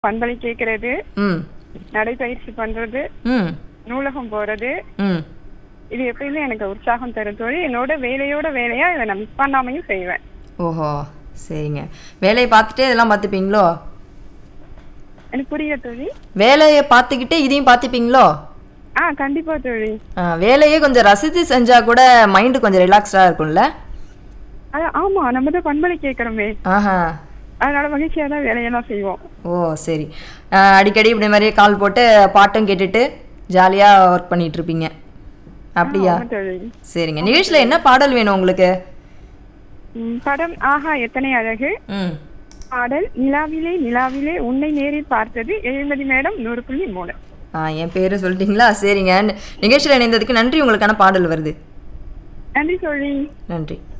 பண்பலை கேட்கறது ம் நடைப்பயிற்சி பண்றது ம் நூலகம் போறது ம் இது எப்பயுமே எனக்கு உற்சாகம் தரும் தொழில் என்னோட வேலையோட வேலையா இதை நான் மிஸ் பண்ணாமையும் செய்வேன் ஓஹோ சரிங்க வேலையை பார்த்துட்டே இதெல்லாம் பார்த்துப்பீங்களோ எனக்கு புரியல தொழில் வேலையை பார்த்துக்கிட்டே இதையும் பார்த்துப்பீங்களோ ஆ கண்டிப்பா தொழில் ஆ, வேலையே கொஞ்சம் ரசித்து செஞ்சா கூட மைண்டு கொஞ்சம் ரிலாக்ஸ்டாக இருக்கும்ல அது ஆமா நம்ம தான் பண்பலை கேட்கறோமே ஆஹா அதனால மகிழ்ச்சியா தான் வேலையெல்லாம் செய்வோம் ஓ சரி ஆ, அடிக்கடி இப்படி மாதிரியே கால் போட்டு பாட்டும் கேட்டுட்டு ஜாலியாக ஒர்க் பண்ணிட்டு இருப்பீங்க அப்படியா ஆமா தொழில் சரிங்க நிகழ்ச்சியில் என்ன பாடல் வேணும் உங்களுக்கு ம், படம் ஆஹா எத்தனை அழகு ம் பாடல் நிலாவிலே நிலாவிலே உன்னை நேரில் பார்த்தது எழுமதி மேடம் நூறு புள்ளி மூணு ஆ என் பேர் சொல்லிட்டீங்களா சரிங்க நிகழ்ச்சியில் இணைந்ததுக்கு நன்றி உங்களுக்கான பாடல் வருது நன்றி தொழில் நன்றி